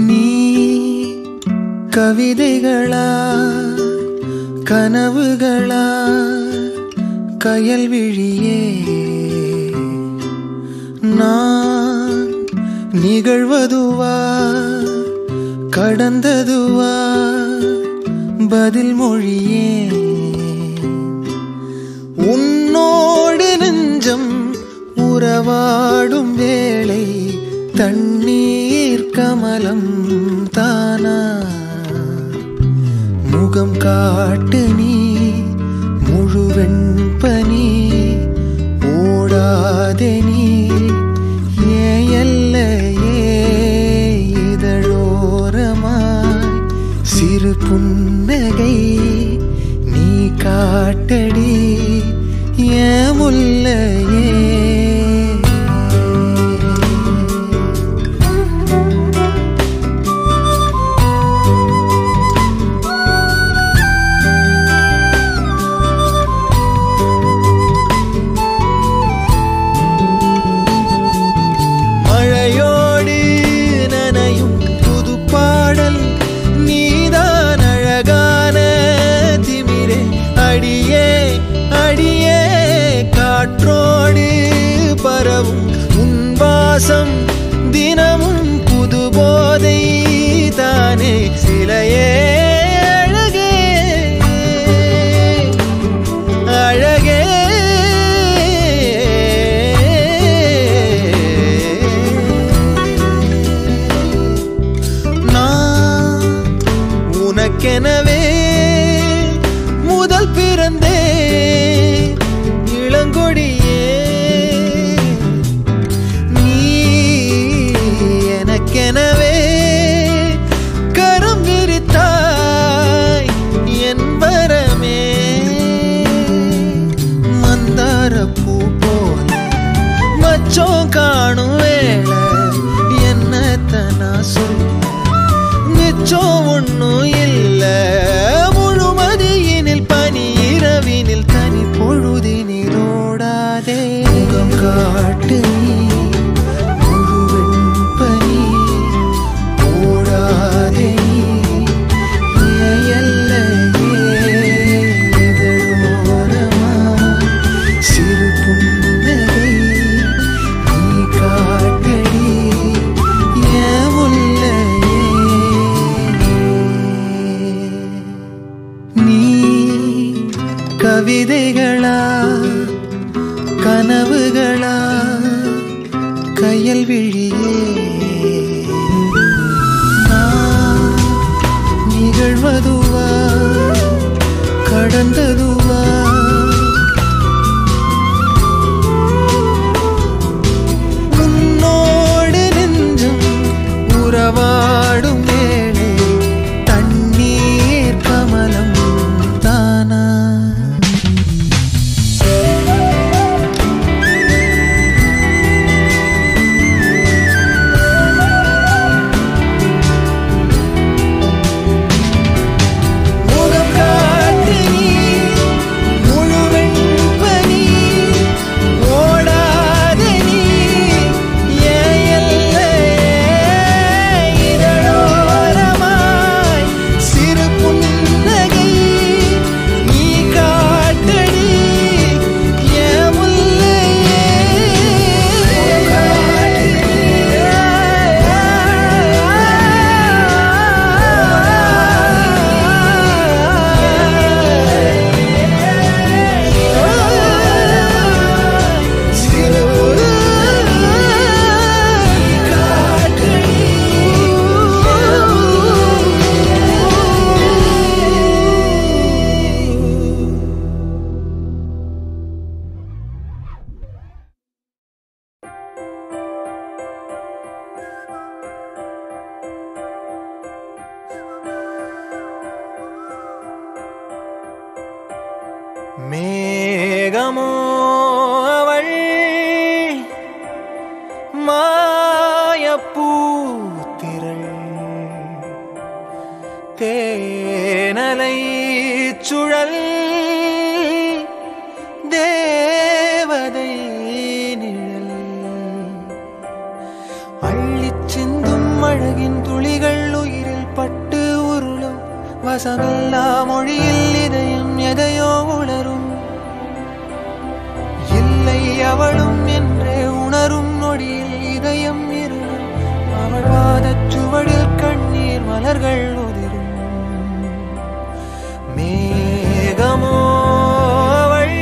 நீ கவிதைகளா கனவுகளா கயல்விழியே நான் நிகழ்வதுவா கடந்ததுவா பதில் மொழியே உன்னோடு நெஞ்சம் உறவாடும் வேளை தண்ணீர் கமலம் தானா முகம் காட்டு நீ முழுவெண் பனி ஓடாதே நீ ஏன் எல்லையே இதழோரமாய் சிறு புன்னகை நீ காட்டடி ஏன் முல்லையே மழையோடு நனையும் புது பாடல் நீதான் அழகான திமிரே அடியே அடியே காற்றோடு பரவும் உன் வாசம் தினமும் புது போதை தானே சிலையே அழகே அழகே நான் உனக்கெனவே முதல் பிறந்தே இளங்கொடியே நீ எனக்கெனவே கரம் விரித்தாய் என் வரமே மந்தார பூ போல மச்சம் காணும் வேளை என்னத்த நான் சொல்ல மிச்சம் ஒண்ணும் இல்ல முழுமதியினில் பனி இரவினில் தனி பொழுதினில் ஓடாதே முகம் காட்டு நீ முழுவெண் பனி ஓடாதே நீ ஏன் எல்லையே இதழோரமாய் சிறு புன்னகை நீ காட்டடி ஏன் முல்லையே நீ கவிதைகளா கனவுகளா கையல் விழியே நான் நிகழ்வதுவா கடந்ததுவா உன்னோடு நெஞ்சம் உறவாடும் வேளை தண்ணீர் கமலம் தானா முகம் காட்டு நீ முழுவெண் பனி ஓடாதே நீ ஏன் எல்லையே இதழோரமாய் சிறு புன்னகை நீ காட்டடி ஏன் மேகமோ அவள் மாயப்பூத்திரள் தேனலை சுழல் தேவதை நிழல் அள்ளிச் சிந்தும் அழகே அழகின் துளிகள் உயிரில் பட்டு உருளும் வசமில்லா மொழியில் இதயம் எதையோ உணரும் இல்லை அவளும் என்றே உணரும் நொடியில் இதயம் இருளும் அவள் பாதச் சுவடில் கண்ணீர் மலர்கள் உதிரும் மேகமோ அவள்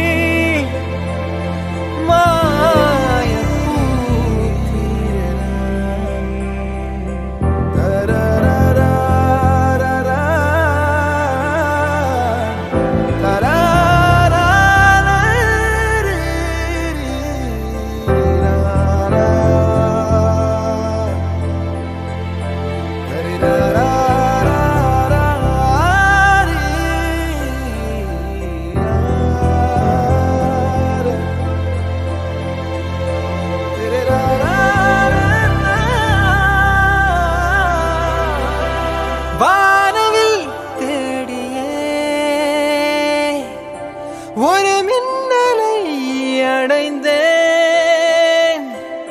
வானவில் தேடியே ஒரு மின்னலை அடைந்தேன்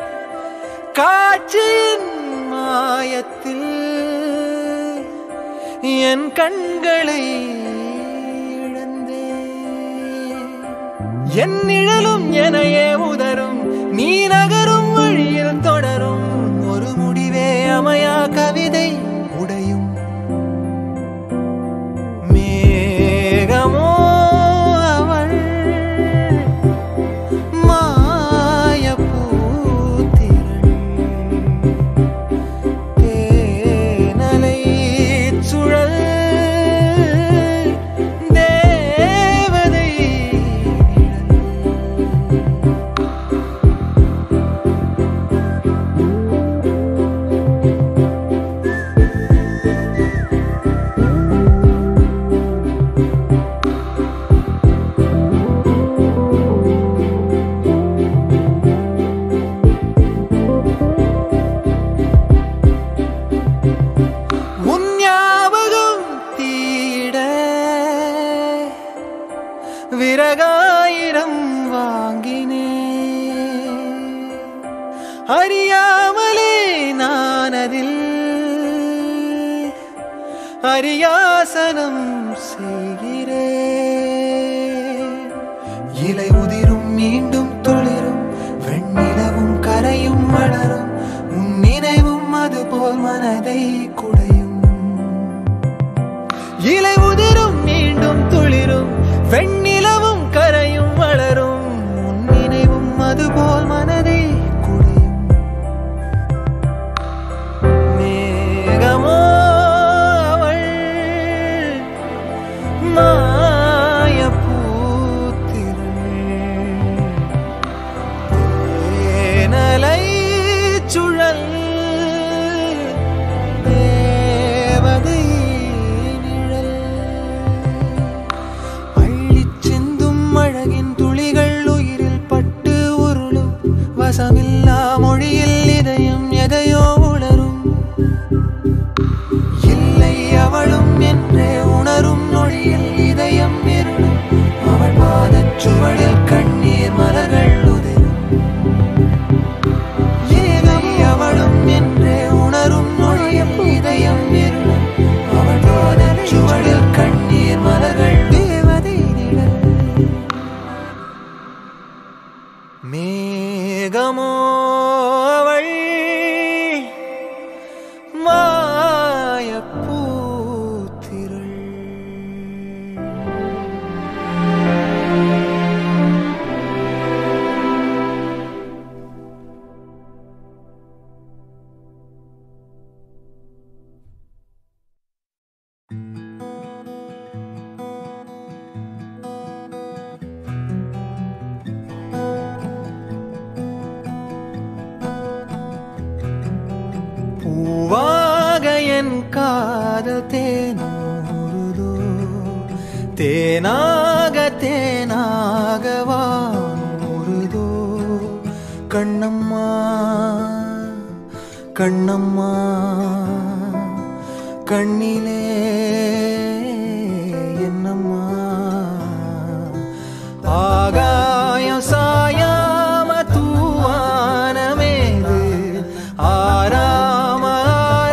காட்சியின் மாயத்தில் என் கண்களை இழந்தேன் என் நிழலும் எனையே உதரும் நீ நகரும் வழியில் தொடரும் ஒரு முடிவே அமையா கவிதை உடையும் மேகமோ அவள் மாயப்பூத்திரள் தேனலை சுழல் தேவதை உன் ஞாபகம் தீட விறகாயிரம் வாங்கினே அறியாமலே நான் அதில் அரியாசனம் செய்கிறேன் இலை உதிரும் மீண்டும் துளிரும் வெண்ணிலவும் கரையும் வளரும் உன் நினைவும் அதுபோல் மனதை குடையும் இலை உதிரும் மீண்டும் துளிரும் வெண்ணிலவும் கரையும் வளரும் உன் நினைவும் அதுபோல் மனதை குடையும் மேகமோ அவள் மாயப்பூத்திரள் தேனலை சுழல் தேவதை நிழல் அள்ளிச் சிந்தும் அழகின் துளிகள் உயிரில் பட்டு உருளும் வசமில்லா மொழியில் இதயம் எதையோ உளரும் இல்லை அவளும் என்றே உணரும் நொடியில் இதயம் இருளும் அவள் பாதச் சுவடில் கண்ணீர் மலர்கள் உதிரும் இல்லை அவளும் என்றே உணரும் நொடியில் இதயம் இருளும் அவள் பாதச் சுவடில் கண்ணீர் மலர்கள் தேவதை நிழல் மேகமோ அவள் மாயப்பூத்திரள் பூவாக என் காதல் தேனூறுதோ தேனாக தேனாக வானூறுதோ கண்ணம்மா கண்ணம்மா கண்ணிலே என்னம்மா ஆகாயம் சாயாம தூவானமேது ஆராம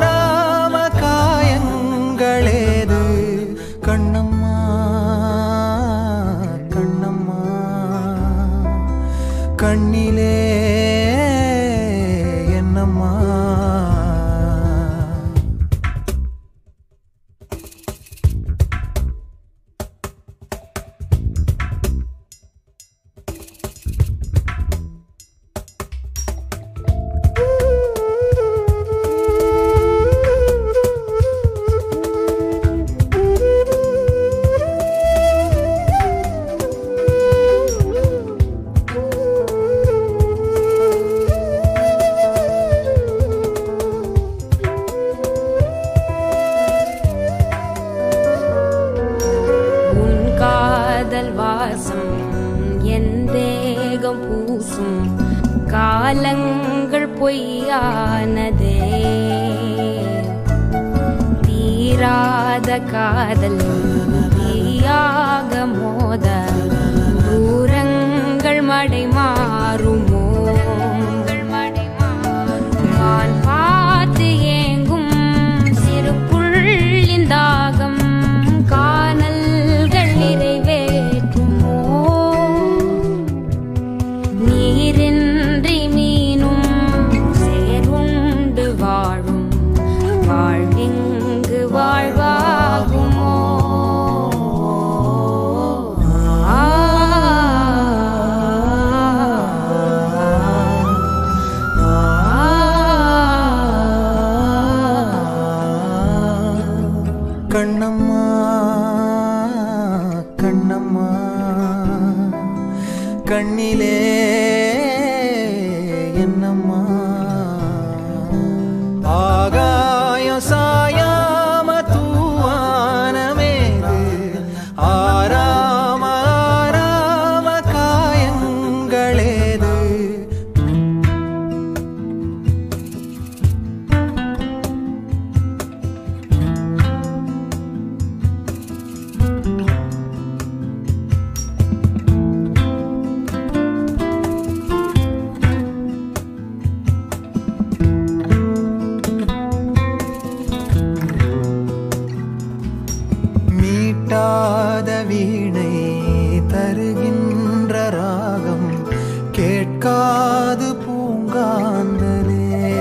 வாசம் என் தேகம் பூசும் காலங்கள் பொய்யானதே தீராத காதல் தீயாக மோத தூரங்கள் மடை மாறுமோ வான் பார்த்து ஏங்கும் சிறு புள்ளின் தாகம் காணல்கள் நிறைவேற்றுமோ நீரின்றி மீனும் சேருண்டு வாழும் வாழ்விங்கு வாழ்வாகுமோ ஆ கண்ணம்மா கண்ணம்மா கண்ணிலே என்னம்மா ஆகாயம் சாயாம தூவானமேது ஆராம ஆராம காயங்களேது மீட்டாத வீணை தருகின்ற ராகம் கேட்காது பூங்காந்தலே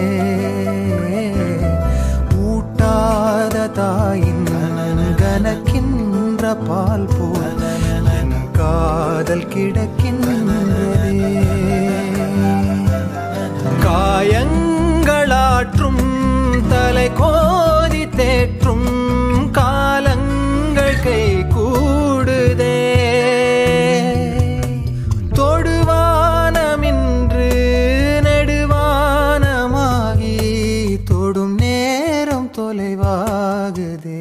ஊட்டாத தாயின் கனக்கின்ற பால் போல் என் காதல் கிடக்கின்றதே காயங்களாற்றும் தலை கோதி தேற்றும் காலங்கள் கை கூடுதே தொடுவானமின்று நெடுவானமாகி தொடும் நேரம் தொலைவாகுதே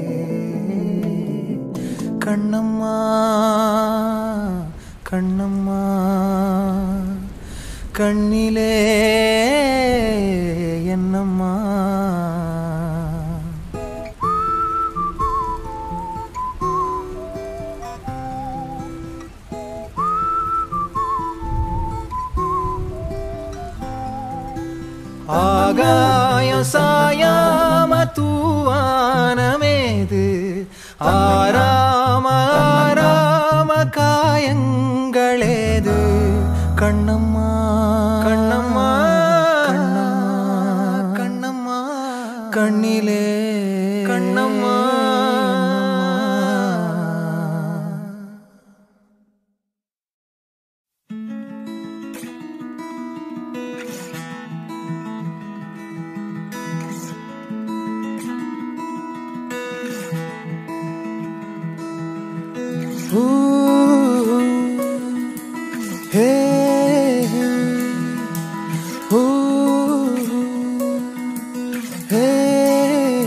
கண்ணம்மா கண்ணம்மா கண்ணிலே என்னம்மா ஆகாயம் சாயாம தூவானமேது ஆராம ஆராம காயங்களேது கண்ணம்மா கண்ணம்மா கண்ணம்மா கண்ணம்மா கண்ணிலே Kannamma Ooh, hey, ooh, hey.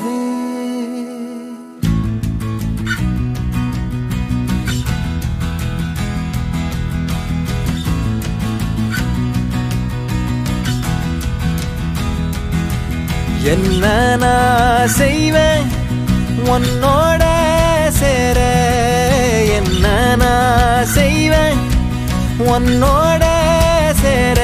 என்ன நான் செய்வேன் உன்னோட சேர என்ன நான் செய்வேன் உன்னோட சேர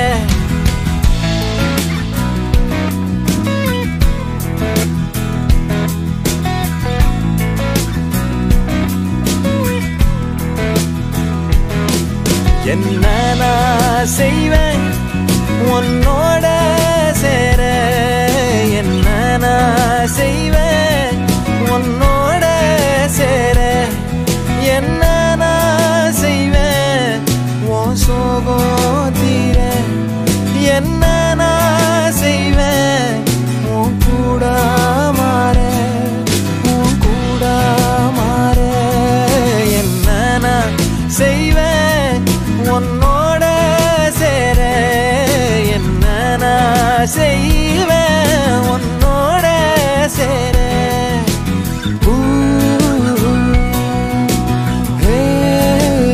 என்ன நான் செய்வேன் உன்னோட சேர என்ன நான் செய்வேன் உன்னோட சேர என்ன நான் செய்வேன் உன் சோகம் தீர என்ன நான் செய்வேன் உன் கூட மாற உன் கூட மாற என்ன நான் செய்வேன் உன்னோட சேர என்ன நான் செய்வேன் உன்னோட சேர ஊ, ஹே,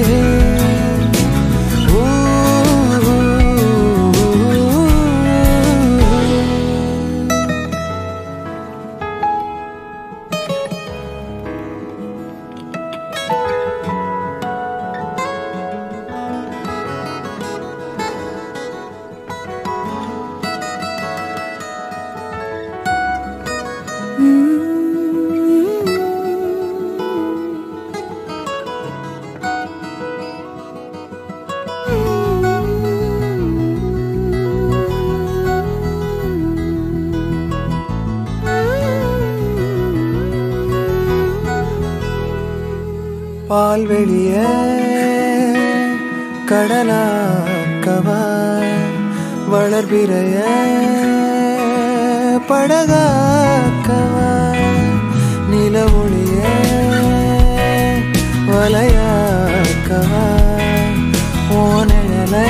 பால்வெளிய கடலாக்கவா வளர்பிறைய படகாக்கவா நில ஒளிய வலையாக்கவா ஓனையல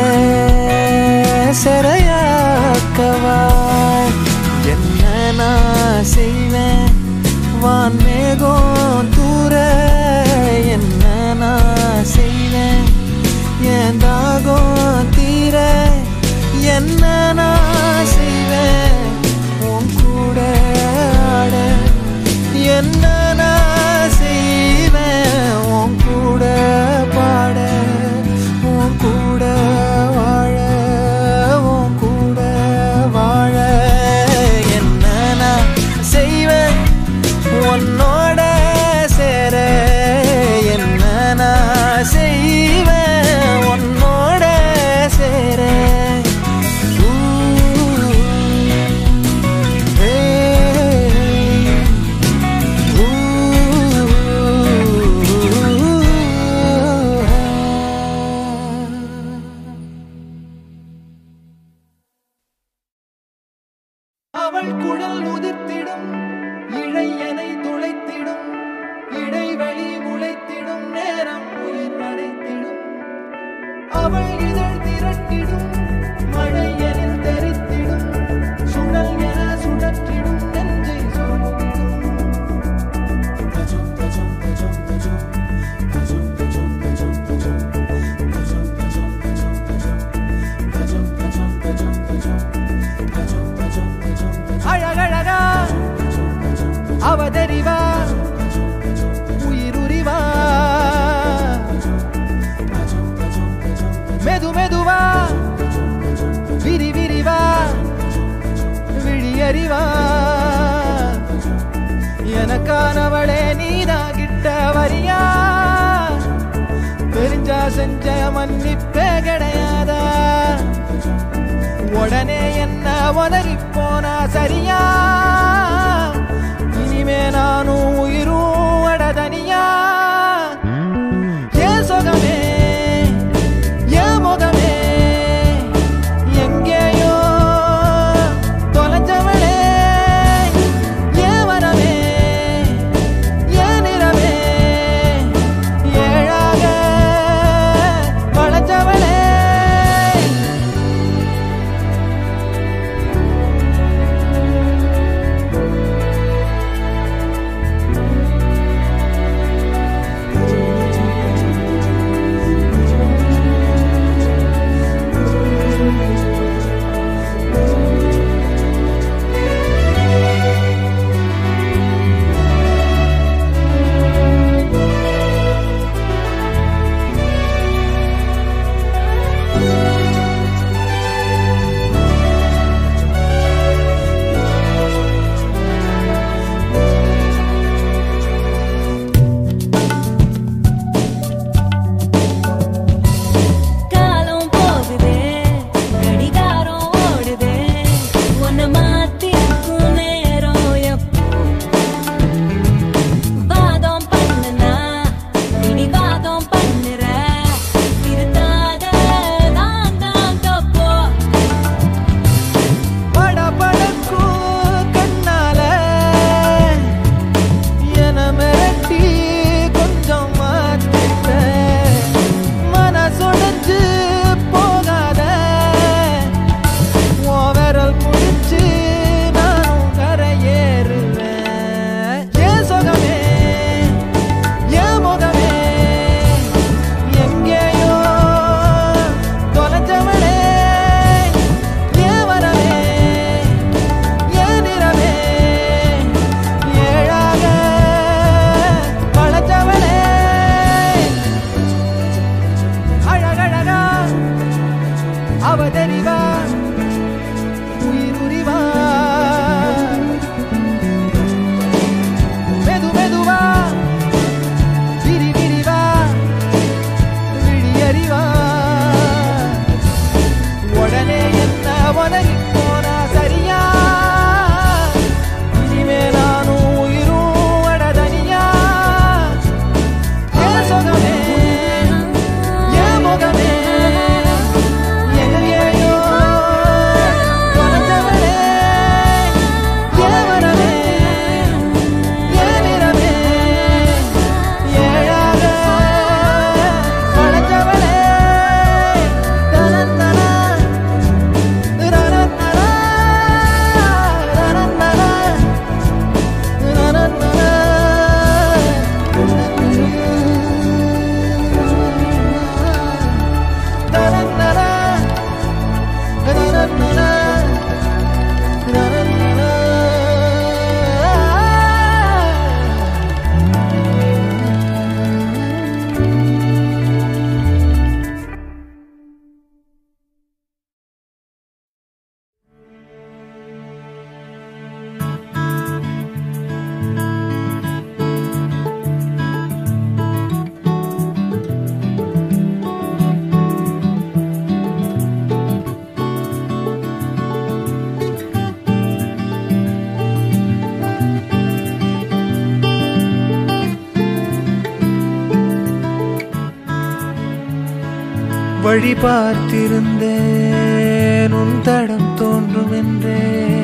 சிறையாக்கவா என்ன நான் செய்வேன் வான்மேகம் தூர என்ன நான் செய்வேன் என் தாகம் தீர என்ன நான் செய்வேன் உன் கூட ஆட என்ன நான் செய்வேன் உன் கூட பாட உன் கூட வாழ உன் கூட வாழ என்ன நான் செய்வேன் உன்னோட சேர என்ன நான் செய்வேன் உன்னோட சேர ஊ, ஏ, ஊ, அவள் குழல் உதிர்த்திடும் இழையனை துளைத்திடும் இடைவெளி முளைத்திடும் நேரம் உயிர் அடைத்திடும் அவள் இதழ் திரட்டிடும் மழை எனில் தெரித்திடும் சுழல் என சுழற்றிடும் நெஞ்சை சுருட்டிடும் அழகழகா அவதறிவா உயிருரிவா மெது மெதுவா விரி விரிவா விழியறிவா எனக்கானவளே நீதான் கிட்ட வரியா தெரிஞ்சா செஞ்ச மன்னிப்பே கிடையாதா உடனே என்ன உதறி போனா சரியா இனிமே நானும் உயிரும் அடதனியா ஏன் சுகமே ஏன் முகமே எங்கேயோ தொலைஞ்சவளே ஏன் வரமே ஏன் நிறமே ஏழாக வளைஞ்சவளே வழி பார்த்திருந்தேன் உன் தடம் தோன்றும் என்றே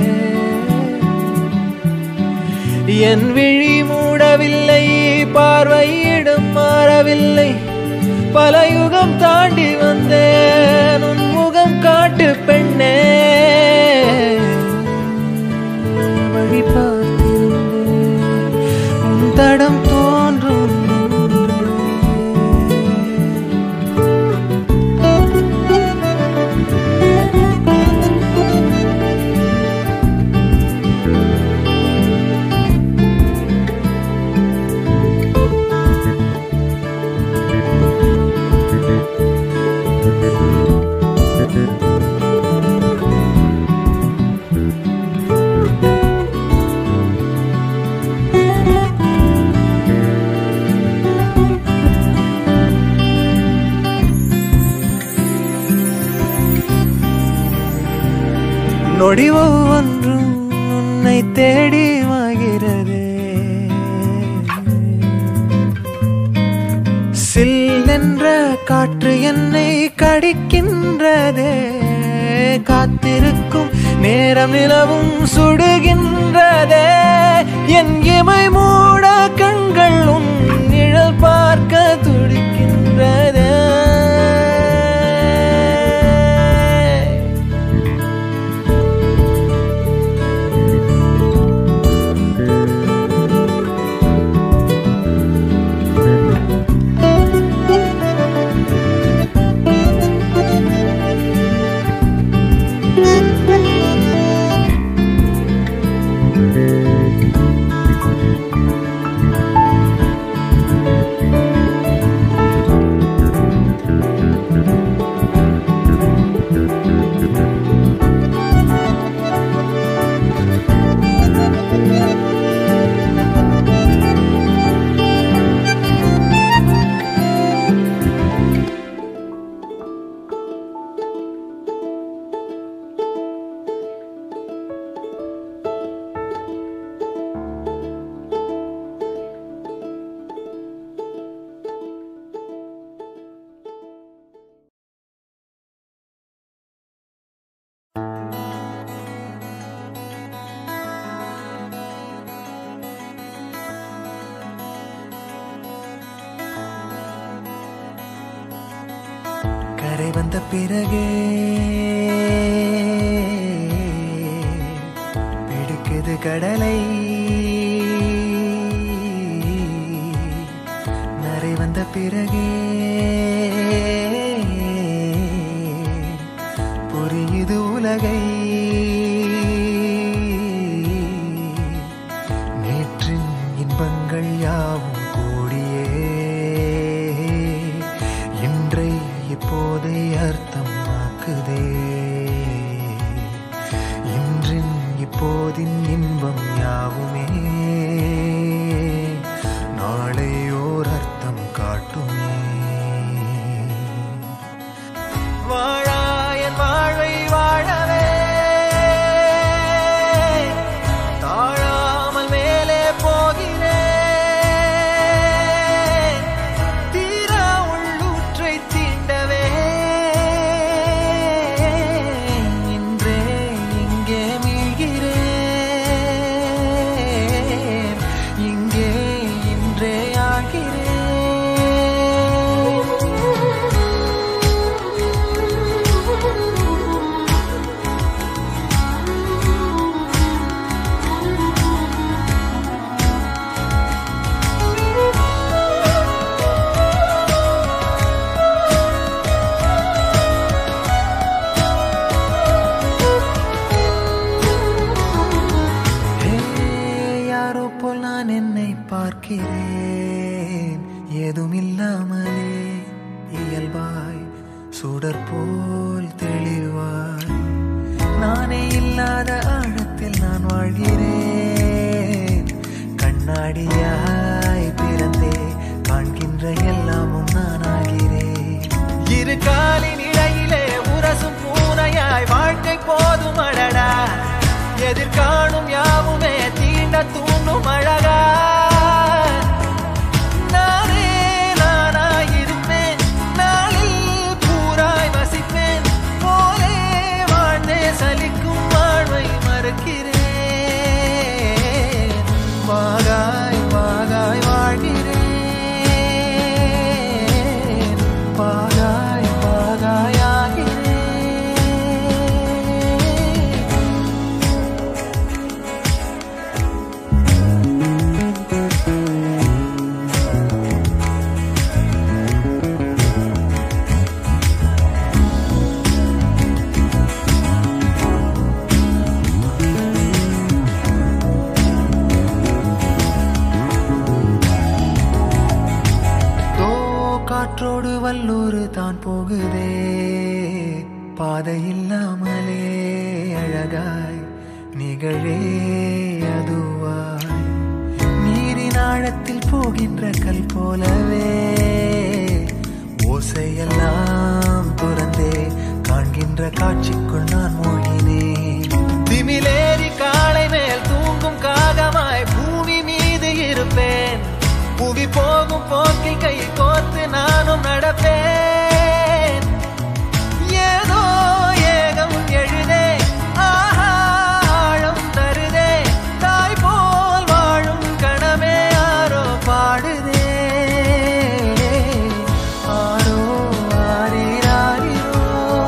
என் விழி மூடவில்லை பார்வையிடம் மாறவில்லை பல யுகம் தாண்டி வந்தேன் உன் முகம் காட்டு பெண்ணே வழி பார்த்திருந்தேன் உன் தடம் தோன்றும் என்றே. நொடி ஒவ்வொன்றும் உன்னை தேடி மாகிறதே சில்லென்ற காற்று என்னை கடிக்கின்றதே காத்திருக்கும் நேரம் நிலவும் சுடுகின்றதே என் இமை மூட கண்கள் உன் நிழல் பார்க்க துடிக்கின்றதே கரை வந்த பிறகே பிடிக்குது கடலை நரை வந்த பிறகே புரியுது உலகை நேற்றின் இன்பங்கள் யாவும் கூடியே இன்றை இப்போதை அர்த்தம் ஆக்குதே இன்றின் இப்போதின் இன்பம் யாவுமே நாளை ஓர் அர்த்தம் காட்டுமே வாழாயன் வாழ்வை வாழவே தாழாமல் மேலே போகிறேன் தீரா உள்ளூற்றை தீண்டவே இன்றே இங்கே மீழ்கிறேன் இங்கே இன்றே ஆகிறேன் ஹே, யாரோ போல் நான் என்னை பார்க்கிறேன் ஏதும் இல்லாமலே இயல்பாய் சுடர் போல் தெளிவாய் நானே இல்லாத ஆழத்தில் நான் வாழ்கிறேன் கண்ணாடியாய் பிறந்தே காண்கின்ற எல்லாமும் நான் ஆகிறேன் இரு காலின் இடையிலே உரசும் பூனையாய் வாழ்க்கை போதும் அடடா எதிர்காணும் யாவுமே தீண்ட தூண்டும் அழகா நானே நானாயிருப்பேன் நாளில் பூரா காற்றோடு வல்லூர் தான் போகுதே பாதை இல்லாமலே அழகாய் நிகழே அதுவாய் நீரின் ஆழத்தில் போகின்ற கல் போலவே ஓசையெல்லாம் துறந்தே காண்கின்ற காட்சிக்குள் நான் மூழ்கினேன் திமிலேறி காலை மேல் தூங்கும் காகமாய் பூமி மீது இருப்பேன் புவி போகும் போக்கில் கை கோர்த்து நானும் நடப்பேன் ஏதோ ஏகம் எழுதே ஆஹா ஆழம் தருதே தாய் போல் வாழும் கணமே யாரோ பாடுதே ஆரோ ஆரீராரிரோ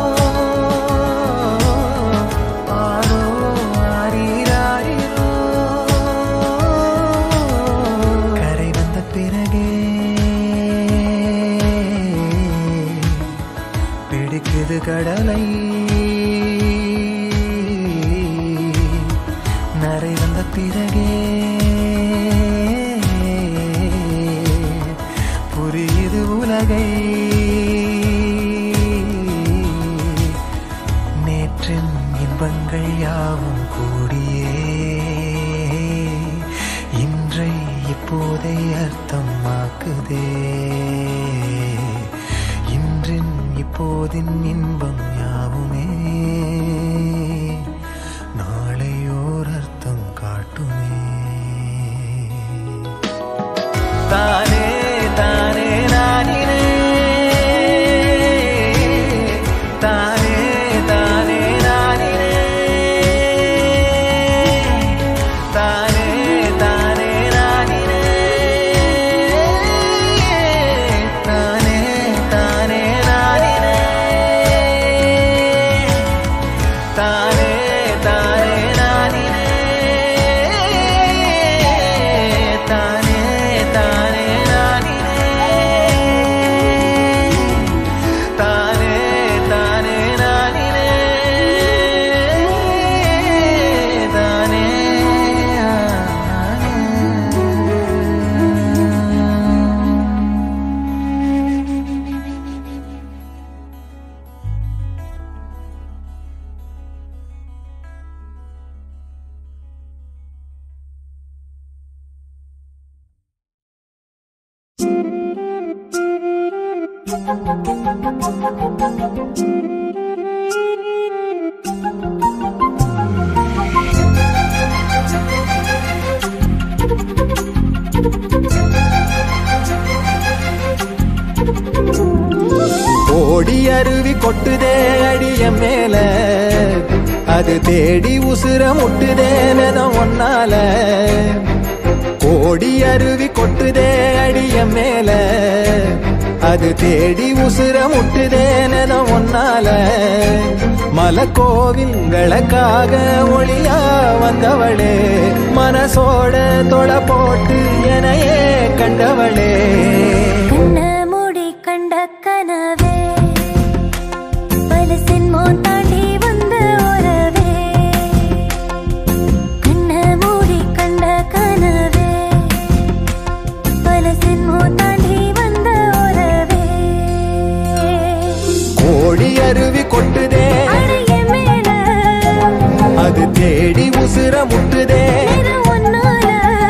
ஆரோ ஆரீராரிரோ கரை வந்த பிறகே பிடிக்குது கடலை நரை வந்த பிறகே புரியுது உலகை நேற்றின் இன்பங்கள் யாவும் கூடியே இன்றை இப்போதை அர்த்தமாக்குதே இன்றின் இப்போதின் இன்பம் யாவுமே நாளையோர் அர்த்தம் காட்டுமே தானே தானே நானினே தானே தானே நானினே தானே தானே நானினே தானே தானே நானினே தானே தானே நானினே தானே தானே நானினே தானே தானே நானினே தானே ஓடி அருவி கொட்டுதே அடிய மேல அது தேடி உசுர முட்டுதே நெதம் ஒன்னால ஓடி அருவி கொட்டுதே அடிய மேல அது தேடி உசுர முட்டுதே நெதம் ஒன்னால மலக்கோவில்களுக்காக ஒளியா வந்தவளே மனசோட தொலை போட்டு எனையே கண்டவளே கண்ண மூடி கண்ட கனவே பல சின்மோன் தாண்டி வந்த உறவே கண்ண மூடி கண்ட கனவே பல சின்மோன் தாண்டி வந்த உறவே கோடி அருவி கொட்டுதே அடைய மேல அது தேடி உசுர முட்டுதே நிற ஒன்னால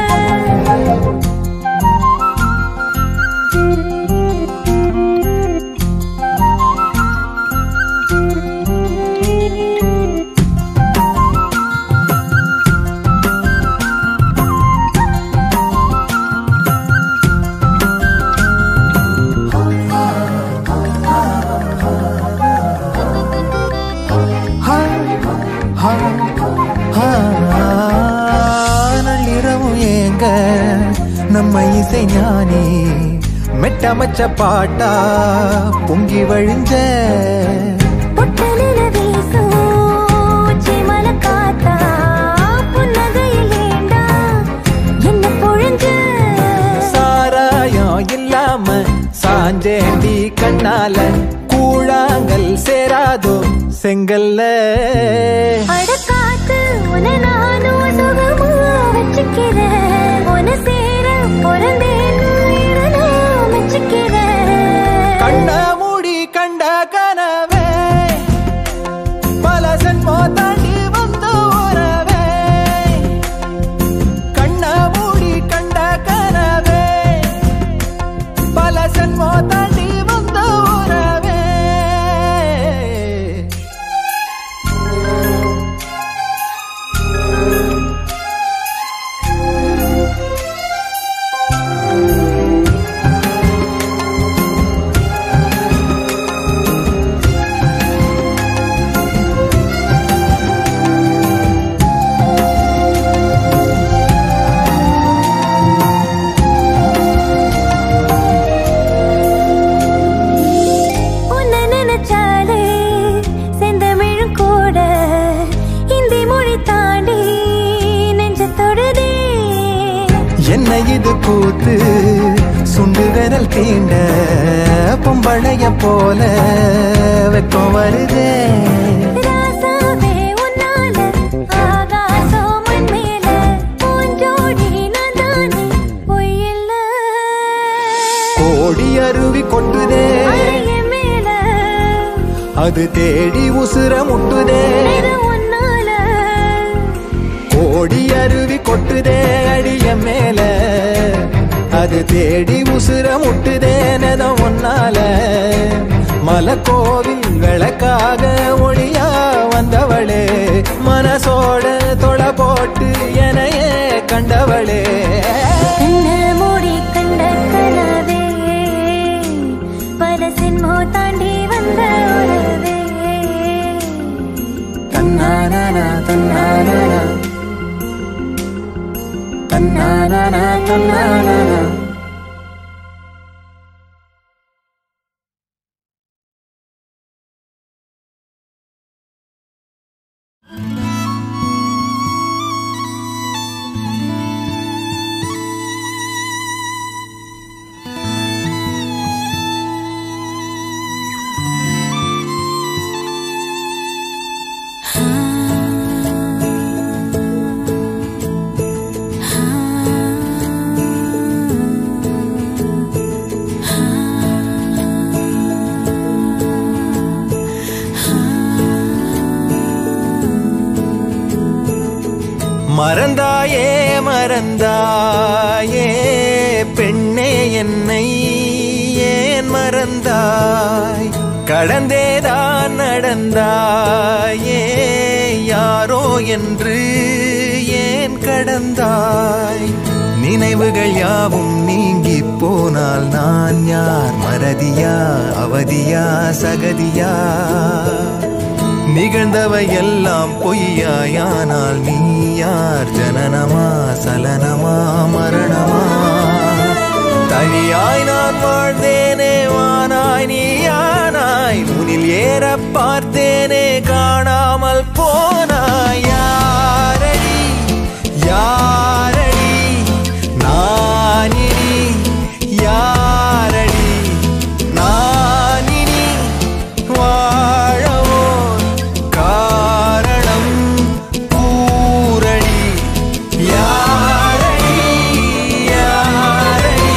ஹா, ஹா, ஹா. நள்ளிரவும் ஏங்க நம்ம இசை ஞானி மெட்டமச்ச பாட்டா பொங்கி வழிஞ்ச பொட்டலில வீசும் சிமல காத்தா புன்னகையில் ஏண்டா என்ன பொழிஞ்ச சாராயம் இல்லாம சாஞ்சேண்டி கண்ணால கூழாங்கல் சேராதோ செங்கல்ல அடக்காத்து உன நானும் சுகமா வச்சுக்கிறேன் உன சேர பிறந்தேன் நான் மெச்சுக்கிறேன் கண்ண மூடி கண்ட கனவே பல சென்மோ தாண்டி வந்த உறவே கண்ண மூடி கண்ட கனவே பல சென்மோ தாண்டி வந்த உறவே உன்னை நினைச்சாலே செந்தமிழும் கூட இந்தி மொழி தாண்டி நெஞ்ச தொடுதே என்ன இது கூத்து சுண்டு விரல் தீண்ட பொம்பளைய போல வெக்கம் வருதே ராசாவே உன்னால ஆகாசம் மண் மேல பூஞ்சோடி நான் தானே பொய்யில்ல கோடி அருவி கொட்டுதே அறைய மேல அது தேடி உசுர முட்டுதே இது உன்னால கோடி அருவி கொட்டுதே அடிய மேல அது தேடி உசுர முட்டுதே நெதம் ஒன்னால மலக்கோவில் விளக்காக ஒளியா வந்தவளே மனசோட தொலை போட்டு எனையே கண்டவளே கண்ண மூடி கண்ட கனவே பல சின்மோ தாண்டி வந்த உறவே தன்னானா தன்னானா தன்னானா தன்னானா மறந்தாயே மறந்தாயே பெண்ணே என்னை ஏன் மறந்தாய் கடந்தேதான் நடந்தாயே யாரோ என்று ஏன் கடந்தாய் நினைவுகள் யாவும் நீங்கி போனால் நான் யார் மறதியா அவதியா சகதியா நிகழ்ந்தவை எல்லாம் பொய்யாயானால் நீ யார் ஜனனமா சலனமா மரணமா தனியாய் நான் வாழ்ந்தேனே வானாய் நீயானாய் முனில் ஏற பார்த்தேனே காணாமல் போனாய் யாரடி யாரடி நானினி யாரடி நானினி வாழவோ காரணம் கூறடி யாரடி யாரடி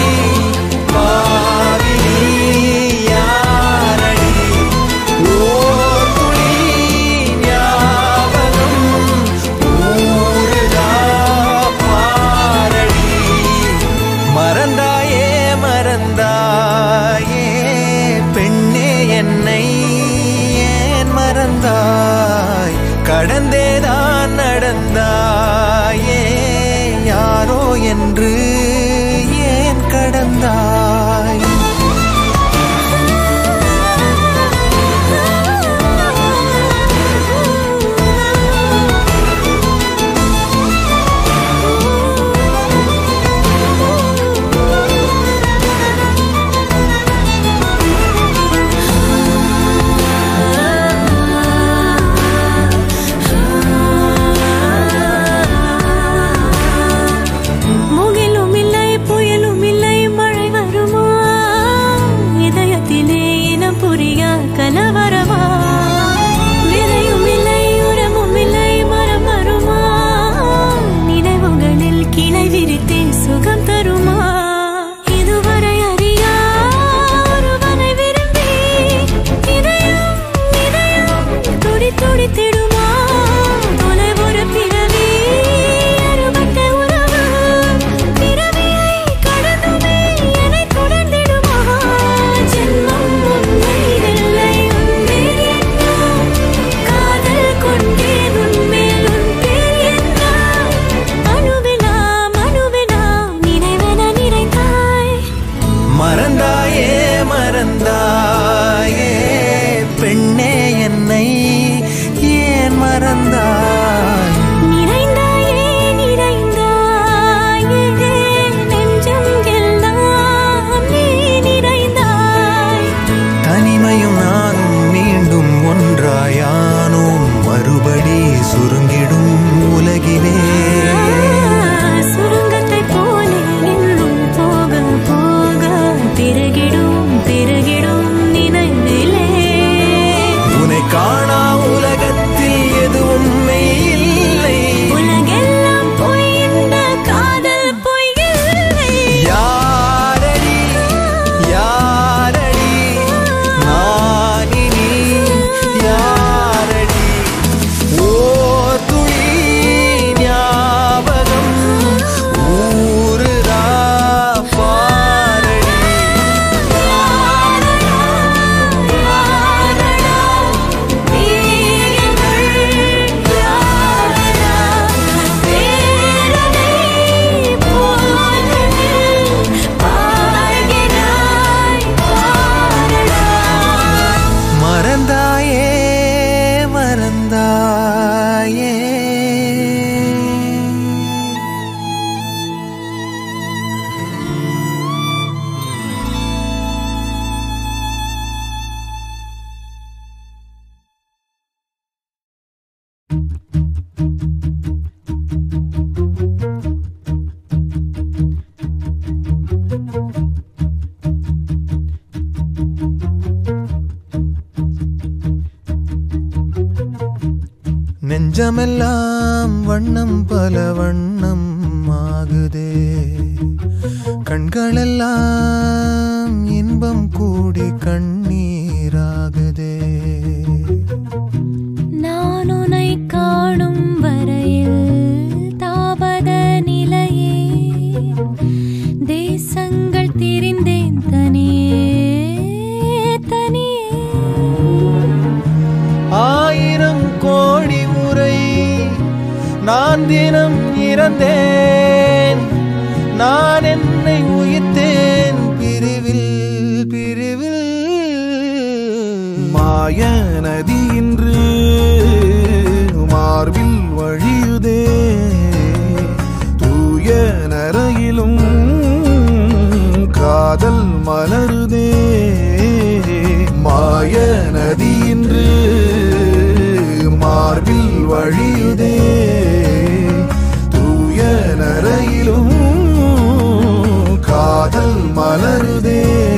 பாவினி யாரடி ஓர் துளி ஞா நெஞ்சமெல்லாம் வண்ணம் பல வண்ணம் ஆகுதே கண்களெல்லாம் இன்பம் கூடி கண்ணீராகுதே நான் உனை காணும் வரையில் தாபத நிலையே தேசங்கள் திரிந்தேன் தனியே தனியே ஆயிரம் கோடி முறை நான் தினம் இறந்தேன் நான் என்னை உயிர்த்தேன் பிரிவில் பிரிவில் மாய நதி இன்று மார்பில் வழியுதே தூய நரையிலும் காதல் மலருதே மாய நதி இன்று மார்பில் வழியுதே தூய நரையிலும் காதல் மலருதே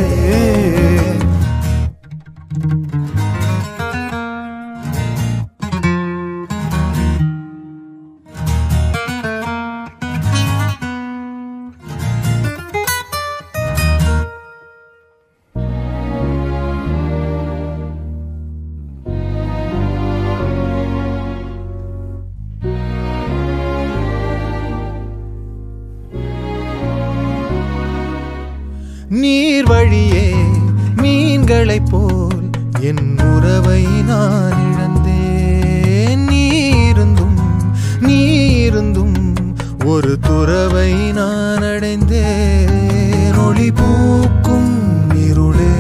நீர் வழியே மீன்களைப் போல் என் உறவை நான் இழந்தேன் நீருந்தும் நீருந்தும் ஒரு துறவை நான் அடைந்தேன் ஒளி பூக்கும் இருளே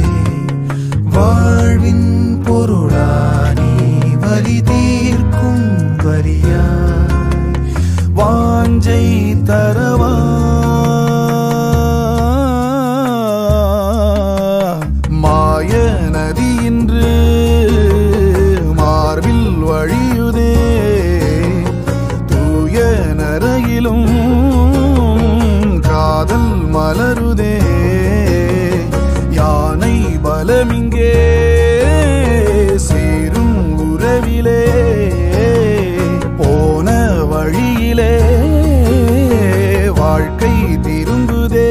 வாழ்வின் பொருளா நீ வலி தீர்க்கும் வரியாய் வாஞ்சை தரவா மாய நதி இன்று மார்பில் வழியுதே தூய நரையிலும் காதல் மலருதே யானை பலமிங்கே சேரும் உறவிலே போன வழியிலே வாழ்க்கை திரும்புதே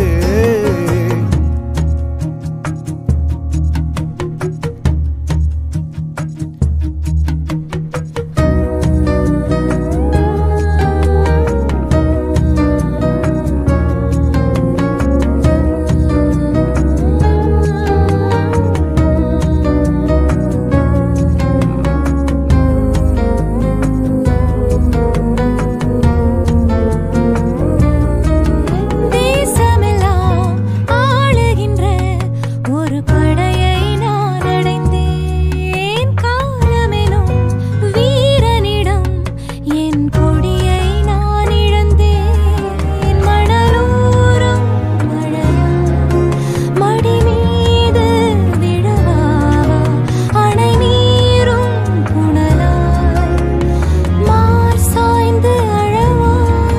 தேசமெல்லாம் ஆளுகின்ற ஒரு படையை நான் அடைந்தேன் காலமெனும் வீரனிடம் என் கொடியை நான் இழந்தேன் மணலூரும் மழையா மடி மீது விழவாவா அணை நீரும் புனலாய் மார் சாய்ந்து அழவா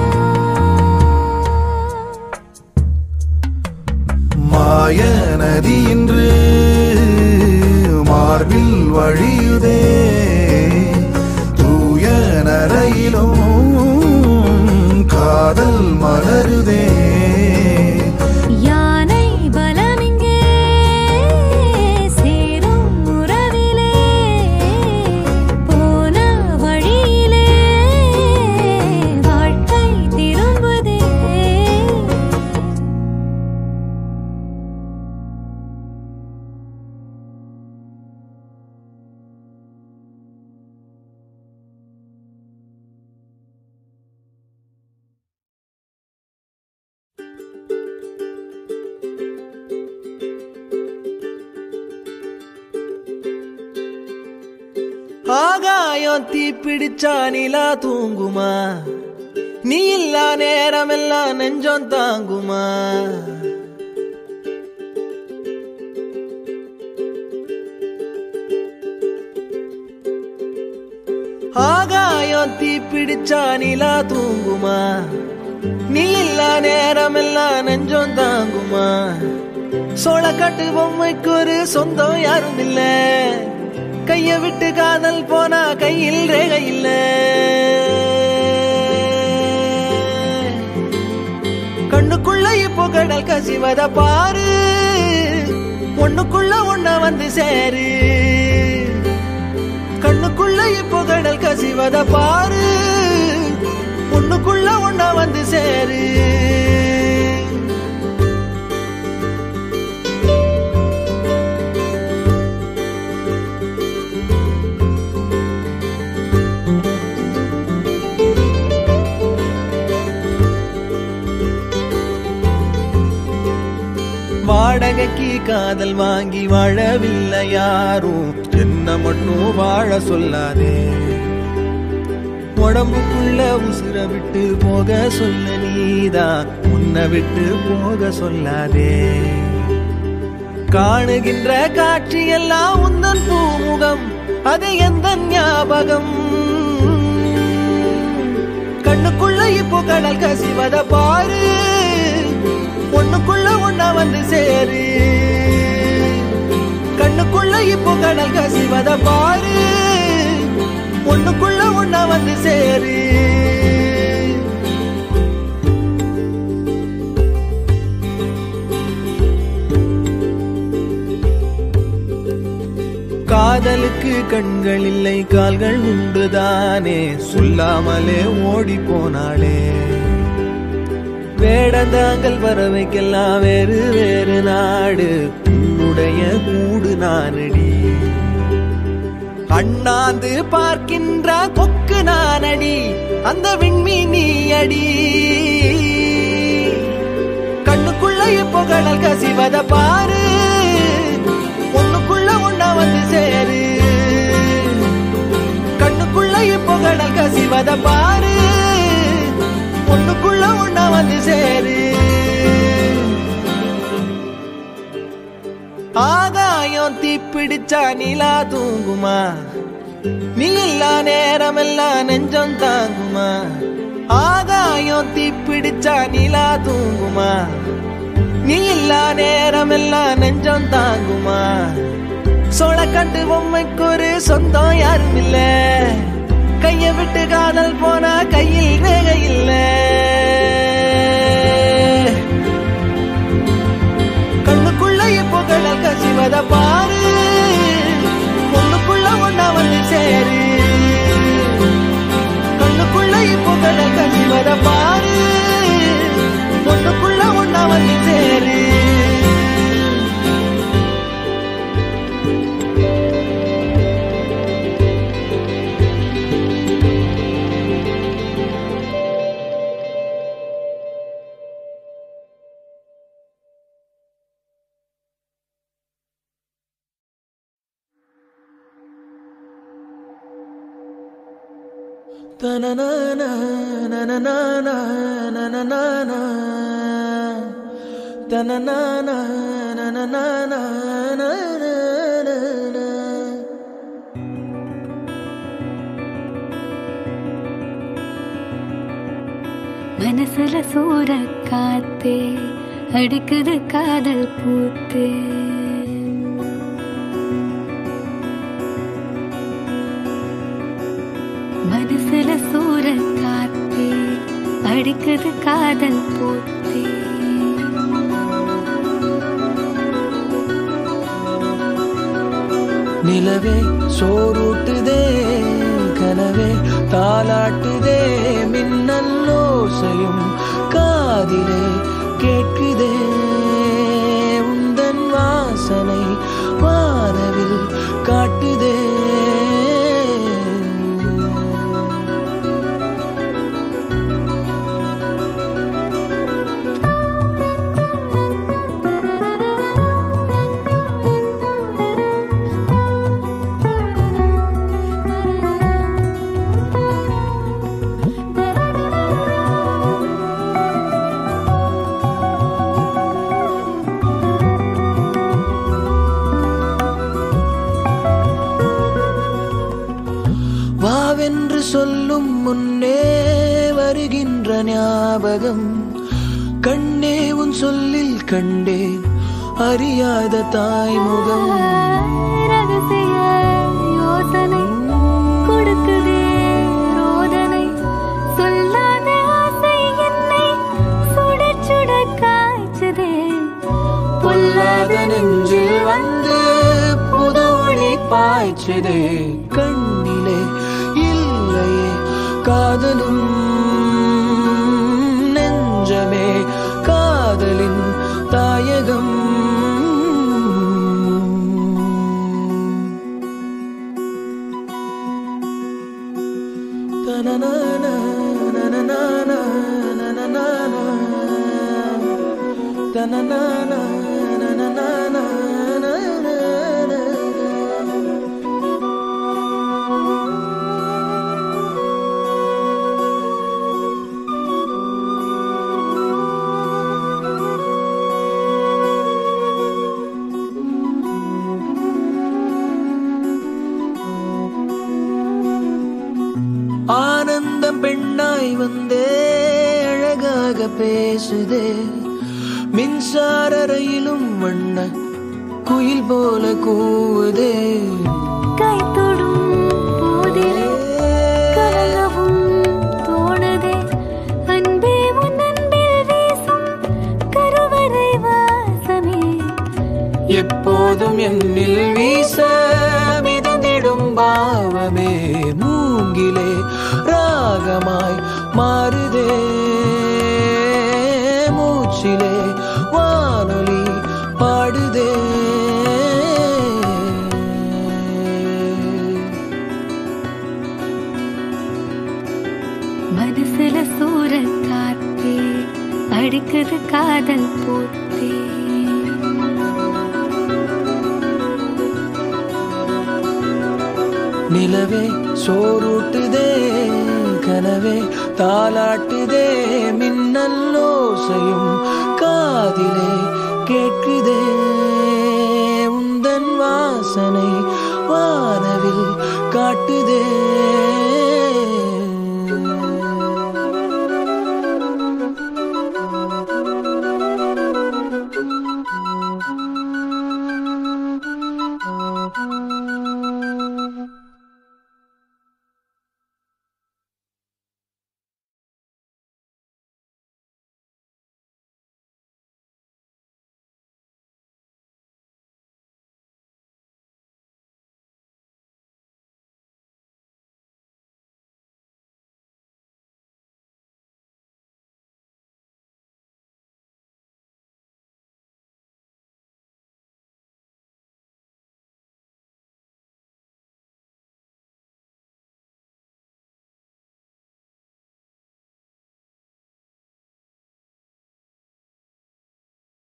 மாய நதி இன்று மார்பில் வழியுதே தூய நரையிலும் காதல் மலருதே யானை பலமிங்கே சேரும் உறவிலே போன வழியிலே வாழ்க்கை திரும்புதே ஆகாயம் தீ பிடிச்சா நிலா தூங்குமா நீ இல்லா நேரமெல்லாம் நெஞ்சம் தாங்குமா ஆகாயம் தீ பிடிச்சா நிலா தூங்குமா நீ இல்லா நேரமெல்லாம் நெஞ்சம் தாங்குமா சோளக்காட்டு பொம்மைக்கு ஒரு சொந்தம் யாரும் இல்ல கைய விட்டு காதல் போனா கையில் ரேகை இல்ல கண்ணுக்குள்ள இப்போ கடல் கசிவத பாரு ஒண்ணுக்குள்ள ஒண்ண வந்து சேரு கண்ணுக்குள்ள இப்போ கடல் கசிவத பாரு ஒண்ணுக்குள்ள ஒண்ண வந்து சேரு வாடகைக்கு காதல் வாங்கி வாழவில்லை யாரும் என்ன மட்டும் வாழ சொல்லாதே உடம்புக்குள்ள உசுர விட்டு போக சொல்ல நீதான் உன்னை விட்டு போக சொல்லாதே காணுகின்ற காட்சி எல்லாம் உந்தன் பூமுகம் அது எந்த ஞாபகம் கண்ணுக்குள்ள இப்போ கடல் கசிவத பாரு ஒண்ணுக்குள்ள ஒண்ணா வந்து சேரு கண்ணுக்குள்ள இப்போ கடல் கசிவத பாரு ஒண்ணுக்குள்ள ஒண்ணா வந்து சேரு காதலுக்கு கண்கள் இல்லை கால்கள் உண்டுதானே சொல்லாமலே ஓடி போனாளே வேடந்தாங்கள் பறவைக்கெல்லாம் வேறு வேறு நாடு உன்னுடைய கூடு நானடி அண்ணாந்து பார்க்கின்ற கொக்கு நானடி அந்த விண்மீனி அடி கண்ணுக்குள்ள இப்போ கடல் கசிவத பாரு ஒண்ணுக்குள்ள ஒண்ணா வந்து சேரு கண்ணுக்குள்ள இப்போ கடல் கசிவத பாரு ஒண்ணுக்குள்ள ஒண்ணா வந்து சேரு ஆகாயம் தீப்பிடிச்சா நிலா தூங்குமா நீ இல்லா நேரமெல்லாம் நெஞ்சம் தாங்குமா ஆகாயம் தீப்பிடிச்சா நிலா தூங்குமா நீ இல்லா நேரமெல்லாம் நெஞ்சம் தாங்குமா சோளக்கட்டு பொம்மைக்கு ஒரு சொந்தம் யாரும் இல்ல கைய விட்டு காதல் போனா கையில் ரேகை இல்ல கண்ணுக்குள்ள இப்போ கடல் கசிவத பாரு ஒண்ணுக்குள்ள ஒண்ணா வந்து சேரு கண்ணுக்குள்ள இப்போ கடல் கசிவத பாரு ஒண்ணுக்குள்ள ஒண்ணா வந்து சேரு Ta-na-na-na, na-na-na-na, na-na-na-na. Ta-na-na-na, na-na-na-na, na-na-na-na. மனசுல சூற காத்தே அடிக்குது காதல் பூத்தே மனசுல சூற காத்தே அடிக்குது காதல் பூத்தே நிலவே சோறூட்டுதே கனவே தாலாட்டுதே மின்னல் ஓசையும் காதிலே கேட்குதே உந்தன் வாசனை வானவில் காட்டுதே வாவென்று சொல்லும் முன்னே வருகின்ற ஞாபகம் கண்ணே உன் சொல்லில் கண்டேன் அறியாத தாய்முகம் ரகசிய வாசனை கொடுக்குதே ரோதனை சொல்லாத ஆசை என்னை சுட சுட காய்ச்சதே பொல்லாத நெஞ்சில் வந்து புது ஒளி பாய்ச்சதே கண்ணிலே இல்லையே காதலும் நெஞ்சமே காதலின் தாயகம் தனனானா, நனனானா, நனனானா. தனனானா, நனனானா, நனனானா. ஆனந்தம் பெண்ணாய் வந்தே அழகாக பேசுதே மின்சார ரயிலும் வண்ண குயில் போல கூவுதே கை தொடும் போதிலே கலங்கவும் தோணுதே அன்பே உன் அன்பில் வீசும் கருவறை வாசமே எப்போதும் என்னில் வீச மிதந்திடும் பாவமே மூங்கிலே ராகமாய் மாறுதே மூச்சிலே வானொலி பாடுதே மனசுல சூற காத்தே அடிக்குது காதல் போத்தே நிலவே சோறுட்டுதே கனவே தாலாட்டுதே மின்னல்லோசையும் காதிலே கேட்குதே உந்தன் வாசனை வானவில் காட்டுதே